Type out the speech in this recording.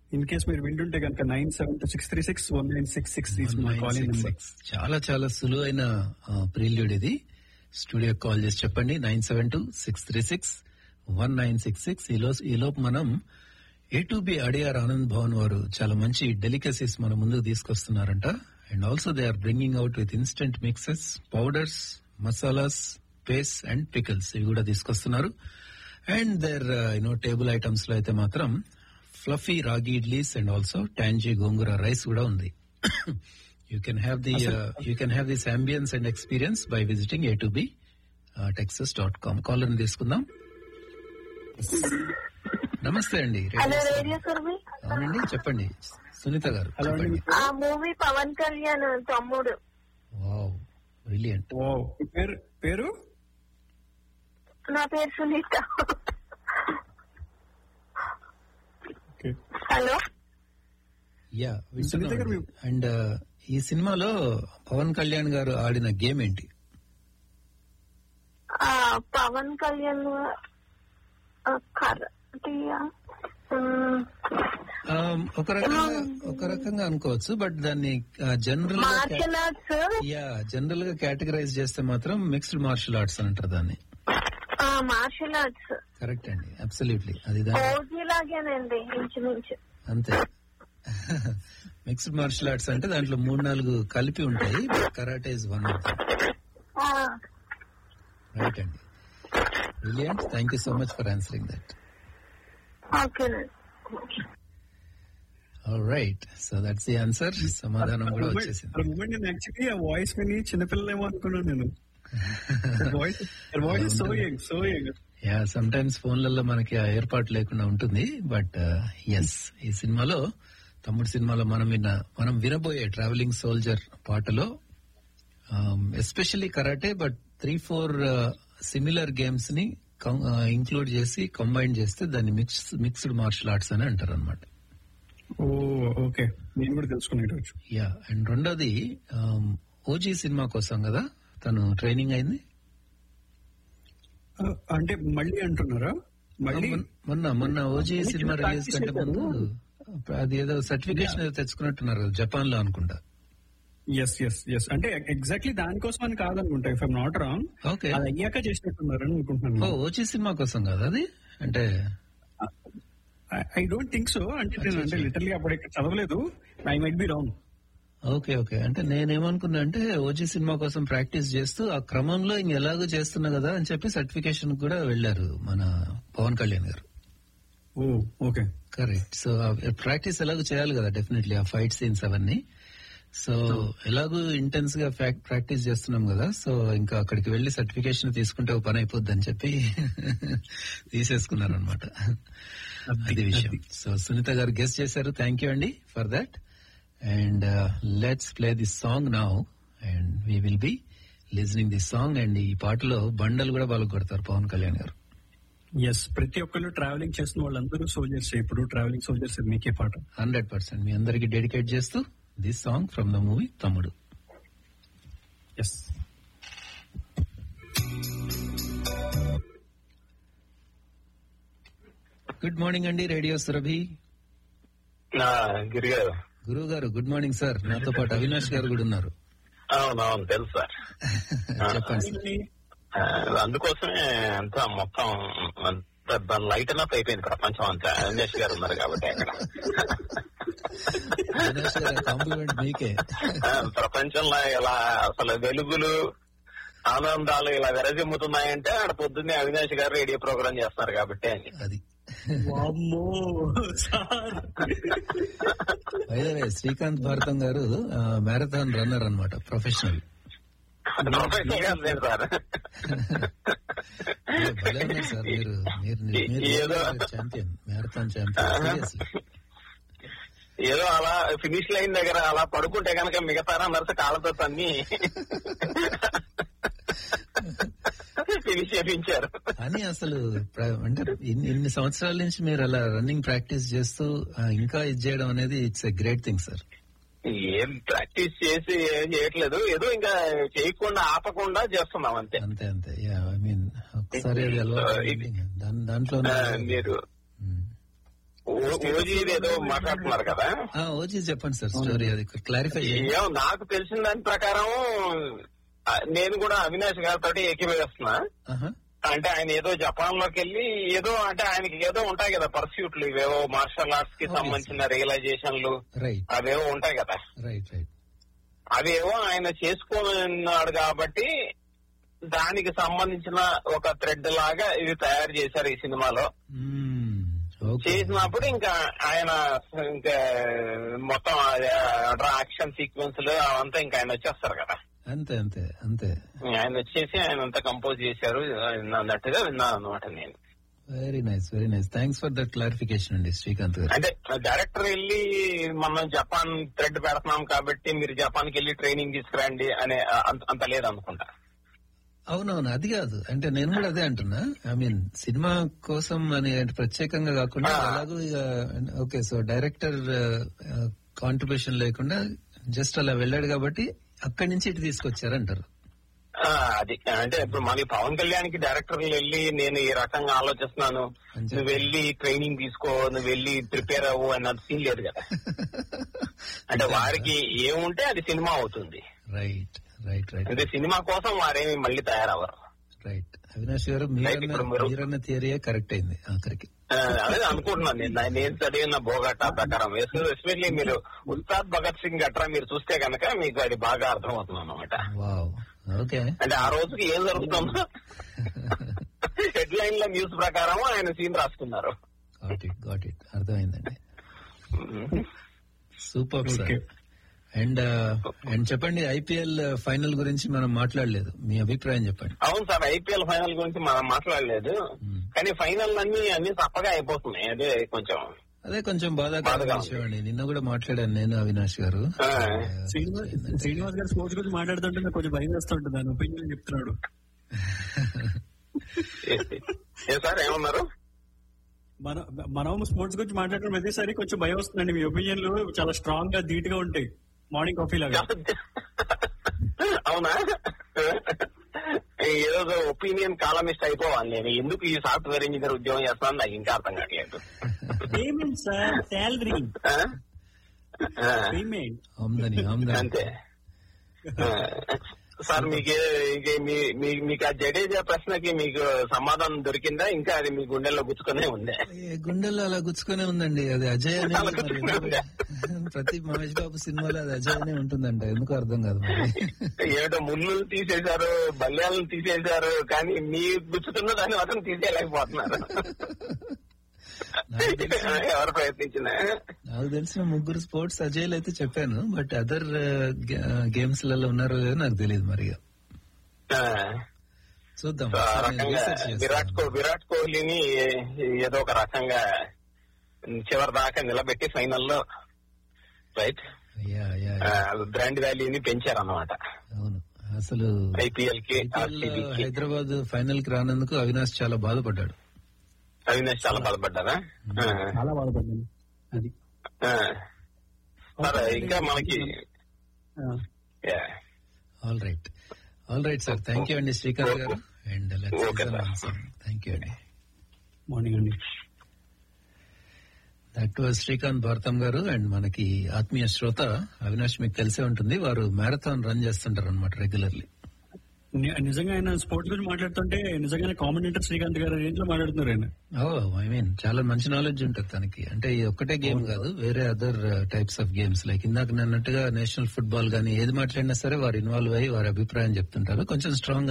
In case మీరు వింటుంటే కనుక nine seven two six three six one nine six six calling number చాలా చాలా సులువైన ప్రిల్యూడ్ ఇది స్టూడియో కాల్ చేసి చెప్పండి nine seven two six three six one nine six six ఈ లోపు మనం A to B Adyar Anand Bhavan వారు చాలా మంచి డెలికసీస్ మన ముందుకు తీసుకొస్తున్నారంట and also they are bringing out with instant mixes powders masalas paste and pickles ఇవి కూడా తీసుకొస్తున్నారు and there you know table items లో అయితే మాత్రం fluffy ragi idlis and also tangy gongura rice కూడా ఉంది you can have the you can have this ambience and experience by visiting A to B Texas dot com caller తీసుకుందాం నమస్తే అండి హలో రేడియో సురభి అవునండి చెప్పండి సునీత గారు హలో అండి చెప్పండి ఆ మూవీ పవన్ కళ్యాణ్ తమ్ముడు వావ్ బ్రిలియంట్ ఓ మీ పేరు పేరు నా పేరు Sunitha okay hello yeah Sunitha garu మీ- అండ్ ఈ సినిమాలో పవన్ కళ్యాణ్ గారు ఆడిన గేమ్ ఏంటి ఆ పవన్ కళ్యాణ్ ఆ, కరాటియా? మ్, Um, ఒక రకంగా ఒక రకంగా అనుకోవచ్చు బట్ దాన్ని జనరల్ గా మార్షల్ ఆర్ట్స్ యా జనరల్ గా కేటగరైజ్ చేస్తే మాత్రం మిక్స్డ్ మార్షల్ ఆర్ట్స్ అని అంటారు దాన్ని ఆ, మార్షల్ ఆర్ట్స్ కరెక్ట్ అండి అబ్సల్యూట్లీ అది దాని ఓజీ లాగేనండి ఇంచుమించు అంతే మిక్స్డ్ మార్షల్ ఆర్ట్స్ అంటే దాంట్లో మూడు నాలుగు కలిపి ఉంటాయి karate is one of ah, right అండి brilliant thank you so much for answering that ఓకేనండి right so that's the answer సమాధానం కూడా వచ్చేసింది మూమెంట్ నేను యాక్చువల్లీ ఆ వాయిస్ విని చిన్నపిల్లలేమో అనుకున్నాను నేను voice voice so young so young yeah sometimes ఫోన్లలో మనకి ఆ ఏర్పాటు లేకుండా ఉంటుంది బట్ ఎస్ ఈ సినిమాలో తమ్ముడు సినిమాలో మనం విన్న మనం వినబోయే ట్రావెలింగ్ సోల్జర్ పాటలో especially karate but three four similar games ని ఇంక్లూడ్ చేసి కంబైన్ చేస్తే దాన్ని మిక్స్ మిక్స్డ్ మార్షల్ ఆర్ట్స్ అని అంటారు అనమాట ఓ ఓకే నేను కూడా తెలుసుకునేటచ్చు యా అండ్ రెండోది ఓజీ సినిమా కోసం కదా తను ట్రైనింగ్ అయింది అంటే మళ్ళీ అంటున్నారా మళ్ళీ మొన్న- మొన్న మొన్న ఓజీ మళ్ళీ సినిమా చిన్న రిలీజ్ practice కంటే ముందు అది ఏదో సర్టిఫికేషన్ ఏదో తెచ్చుకున్నట్టున్నారు కదా, జపాన్ లో అనుకుంటా ఎస్ ఎస్ ఎస్ అంటే ఎగ్జాక్ట్లీ దానికోసం అని కాదనుకుంటా if I'm not wrong okay అది అయ్యాక చేసినట్టున్నారని ఓ అనుకుంటున్నాను ఓజీ సినిమా కోసం కదా అది అంటే ఐ డోంట్ థింక్ సో అంటే నేను అంటే లిటర్లీ అప్పుడు ఇక్కడ చదవలేదు I might be wrong okay okay అంటే నేనేమనుకున్నా అంటే ఓజీ సినిమా కోసం ప్రాక్టీస్ చేస్తూ ఆ క్రమంలో ఇంక ఎలాగో చేస్తున్నా కదా అని చెప్పి సర్టిఫికేషన్ కూడా వెళ్లారు మన Pawan Kalyan garu oh okay correct so practice ఎలాగో చేయాలి కదా డెఫినెట్లీ ఆ ఫైట్ సీన్స్ అవన్నీ సో ఎలాగో ఇంటెన్స్ గా ప్రాక్టీస్ చేస్తున్నాం కదా సో ఇంకా అక్కడికి వెళ్లి సర్టిఫికేషన్ తీసుకుంటే ఒక పని అయిపోద్ది అని చెప్పి తీసేసుకున్నారు అనమాట అది విషయం సో సునీత గారు గెస్ట్ చేశారు థ్యాంక్ యూ అండి for that and let's play this song now and we will be listening this song and ఈ పాటలో బండలు కూడా బాగా కొడతారు పవన్ కళ్యాణ్ గారు ఎస్ ప్రతి ఒక్కళ్ళు ట్రావెలింగ్ చేస్తున్న వాళ్ళందరూ సోల్జర్స్ ఇప్పుడు ట్రావెలింగ్ సోల్జర్స్ మీకే పాట హండ్రెడ్ పర్సెంట్ మీ అందరికి డెడికేట్ చేస్తూ this song from the movie Thammudu yes good morning అండి రేడియో సురభి నా గిరి గారు గురువు గారు గుడ్ మార్నింగ్ సార్ నాతో పాటు అవినాష్ గారు కూడా ఉన్నారు అవునవును తెలుసు సార్ చెప్పండి సార్ ఆ, అందుకోసమే అంతా మొత్తం అంతా లైట్ అప్ అయిపోయింది ప్రపంచం అంతా అవినేష్ గారు ఉన్నారు కాబట్టి అక్కడ అవినాష్ గారు కాంప్లిమెంట్ మీకే ఆ, ప్రపంచంలో ఇలా అసలు వెలుగులు ఆనందాలు ఇలా విరజిమ్ముతున్నాయంటే ఆడ పొద్దున్నే అవినాష్ గారు రేడియో ప్రోగ్రామ్ చేస్తున్నారు కాబట్టి అని అది వామ్మో sir వైదవే Srikanth Bharatam garu marathon runner అన్నమాట ప్రొఫెషనల్ ప్రొఫెషనల్ గా లేదు సార్ భలే ఉన్నారు సార్ మీరు మీరు ఏదో- ఛాంపియన్ మ్యారథాన్ ఛాంపియన్ సీరియస్లీ ఏదో అలా ఫినిష్ లైన్ దగ్గర అలా పడుకుంటే కనుక మిగతా రన్నర్స్ కాళ్ళతో తన్ని ఫినిష్ చేయించారు అని అసలు ప్ర- అంటే ఇన్ని ఇన్ని సంవత్సరాల నుంచి మీరు అలా రన్నింగ్ ప్రాక్టీస్ చేస్తూ ఆ, ఇంకా ఇది చేయడం అనేది it's a great thing sir ఏం ప్రాక్టీస్ చేసి ఏం చేయట్లేదు ఏదో ఇంకా చేయకుండా ఆపకుండా చేస్తున్నాం అంతే అంతే అంతే యా ఐ మీన్ ఒకసారి అది అలవాటు ఇది- దాని దాంట్లో ఆ, మీరు ఓ- ఓజీ ఏదో మాట్లాడుతున్నారు కదా ఆ, ఓజీ చెప్పండి సార్ స్టోరీ అది క్లారిఫై చేయండి ఏమో నాకు తెలిసిన దాని ప్రకారం ఆ, నేను కూడా అవినాష్ గారితో ఏకీభవిస్తున్నా ఆహా. అంటే ఆయన ఏదో జపాన్ లోకి వెళ్ళి ఏదో అంటే ఆయనకి ఏదో ఉంటాయి కదా పర్స్యూట్లు ఇవేవో మార్షల్ ఆర్ట్స్ కి Okay, సంబంధించిన రియలైజేషన్లు రైట్ అవేవో ఉంటాయి కదా రైట్ రైట్ అవేవో ఆయన చేసుకున్నాడు కాబట్టి దానికి సంబంధించిన ఒక థ్రెడ్ లాగా ఇది తయారు చేశారు ఈ సినిమాలో మ్మ్. ఓకే చేసినప్పుడు ఇంకా ఆయన ఇంకా మొత్తం యాక్షన్ సీక్వెన్స్ అవంతా ఇంకా ఆయన వచ్చేస్తారు కదా అంతే అంతే అంతే ఆయన వచ్చేసి ఆయన అంతా కంపోజ్ చేశారు అన్నట్టుగా విన్నాను అనమాట నేను very nice very nice thanks for that clarification అండి శ్రీకాంత్ గారు అంటే డైరెక్టర్ వెళ్ళి మనం జపాన్ థ్రెడ్ పెడుతున్నాం కాబట్టి మీరు జపాన్ కి వెళ్ళి ట్రైనింగ్ తీసుకురండి అనే అంత- అంత లేదనుకుంటా అవునవును అది కాదు అంటే నేను కూడా అదే అంటున్నా ఐ మీన్ సినిమా కోసం అని అంటే ప్రత్యేకంగా కాకుండా ఆ. అలాగూ ఇక ఓకే సో డైరెక్టర్ కాంట్రిబ్యూషన్ లేకుండా జస్ట్ అలా వెళ్ళాడు కాబట్టి అక్కడి నుంచి ఇటు తీసుకొచ్చారంటారు ఆ, అది అంటే ఇప్పుడు మన పవన్ కళ్యాణ్ కి డైరెక్టర్ వెళ్ళి నేను ఈ రకంగా ఆలోచిస్తున్నాను అని చెప్పి. నువ్వు వెళ్ళి ట్రైనింగ్ తీసుకో నువ్వు వెళ్ళి ప్రిపేర్ అవ్వు అన్నది సీన్ లేదు కదా అంటే వారికి ఏముంటే అది సినిమా అవుతుంది రైట్ రైట్ రైట్ అంటే సినిమా కోసం వారేమి మళ్ళీ తయారవ్వరు రైట్ అవినాష్ గారు Right, మీరన్న ఇప్పుడు మీరు- మీరన్న థియరీయే కరెక్ట్ అయింది ఆఖరికి ఆ, అదే అనుకుంటున్నాను నేను నా- నేను చదివిన బోగట్టా ప్రకారం ఎస్పెషల్లీ మీరు ఉస్తాద్ భగత్ సింగ్ గట్రా మీరు చూస్తే కనుక మీకు అది బాగా అర్థమవుతుంది అనమాట వావ్ ఓకే అంటే ఆ రోజుకి ఏం జరుగుతుందో హెడ్ లైన్ లో న్యూస్ ప్రకారం ఆయన సీన్ రాసుకున్నారు గాట్ ఇట్ గాట్ ఇట్ అర్థమైందండి super sir Okay. And and చెప్పండి ఐపీఎల్ ఫైనల్ గురించి మనం మాట్లాడలేదు మీ అభిప్రాయం చెప్పండి అవును సార్ ఐపీఎల్ ఫైనల్ గురించి మనం మాట్లాడలేదు Hmm. కానీ ఫైనల్ అన్ని అన్ని తప్పగా అయిపోతున్నాయి అదే కొంచెం అదే కొంచెం బాధాకరమైన బాధగా విషయం అండి నిన్న కూడా మాట్లాడాను నేను అవినాష్ గారు ఆ. శ్రీనివాస్ శ్రీనివాస్ గారు స్పోర్ట్స్ గురించి మాట్లాడుతుంటే నాకు కొంచెం భయం వేస్తుంటుంది దాని ఒపీనియన్ చెప్తున్నాడు ఏ సార్ ఏమన్నారు మన మనం స్పోర్ట్స్ గురించి మాట్లాడడం ప్రతిసారి కొంచెం భయం వస్తుందండి మీ ఒపీనియన్లు చాలా స్ట్రాంగ్ గా ధీట్ గా ఉంటాయి మార్నింగ్ కాఫీ లాగా అవునా ఏదో ఒపీనియన్ కాలమిస్ట్ అయిపోవాలి నేను ఎందుకు ఈ సాఫ్ట్వేర్ ఇంజనీర్ ఉద్యోగం చేస్తాను నాకు ఇంకా అర్థం కావట్లేదు పేమెంట్ సార్ శాలరీ ఆ? ఆ, పేమెంట్ ఆమ్దని ఆమ్దని అంతే ఆ, సార్ మీకు ఇంకే మీ- మీ- మీకు ఆ జడేజా ప్రశ్నకి మీకు సమాధానం దొరికిందా ఇంకా అది మీ గుండెల్లో గుచ్చుకునే ఉందే ఏ గుండెల్లో అలా గుచ్చుకునే ఉందండి అది అజయ్ అనే అలా మరి గుచ్చుకునే ఉందా? ప్రతి మహేష్ బాబు సినిమాలో అది అజయ్ అనే ఉంటుందంట ఎందుకు అర్థం కాదు మరి ఏమిటో ముళ్ళు తీసేశారు బల్యాలను తీసేశారు కానీ మీ గుచ్చుతున్న దాన్ని మాత్రం తీసేయలేకపోతున్నారు నాకు తెలిసిన ఎవరు ప్రయత్నించినా నాకు తెలిసిన ముగ్గురు స్పోర్ట్స్ అజయ్లు అయితే చెప్పాను బట్ అదర్ గేమ్స్ లలో ఉన్నారో లేదో నాకు తెలియదు మరి ఇక. ఆ, చూద్దాం సో ఆ ఒకసారి నేను రకంగా research చేస్తాను. విరాట్ కో విరాట్ కోహ్లీని ఏదో ఒక రకంగా చివరి దాకా నిలబెట్టి ఫైనల్లో right yeah yeah yeah. Brand వాల్యూని పెంచారన్నమాట అవును అసలు ఐపీఎల్ కి IPL లో ఆర్సీబీ కి హైదరాబాద్ ఫైనల్ కి రానందుకు అవినాష్ చాలా బాధపడ్డాడు అవినాష్ చాలా బాధపడ్డారా ఆ, చాలా బాధపడ్డాను అది ఆ. సరే ఇంకా మనకి ఆ, yeah. All right all right sir thank you అండి Srikanth garu and Okay, sir. Thank you అండి మార్నింగ్ అండి that was Srikanth Bharatam garu and మనకి ఆత్మీయ శ్రోత అవినాష్ మీకు తెలిసే ఉంటుంది వారు మ్యారథాన్ రన్ చేస్తుంటారు అనమాట రెగ్యులర్లీ ని- నిజంగా ఆయన స్పోర్ట్స్ గురించి మాట్లాడుతుంటే నిజంగానే కామెంటేటర్ శ్రీకాంత్ గారు రేంజ్ లో మాట్లాడుతున్నారు ఆయన ఓ ఐ మీన్ చాలా మంచి నాలెడ్జ్ ఉంటుంది తనకి అంటే ఈ ఒక్కటే గేమ్ కాదు వేరే other types of games like ఇందాక నేను అన్నట్టుగా నేషనల్ ఫుట్బాల్ గానీ ఏది మాట్లాడినా సరే వారు ఇన్వాల్వ్ అయ్యి వారి అభిప్రాయం చెప్తుంటారు కొంచెం స్ట్రాంగ్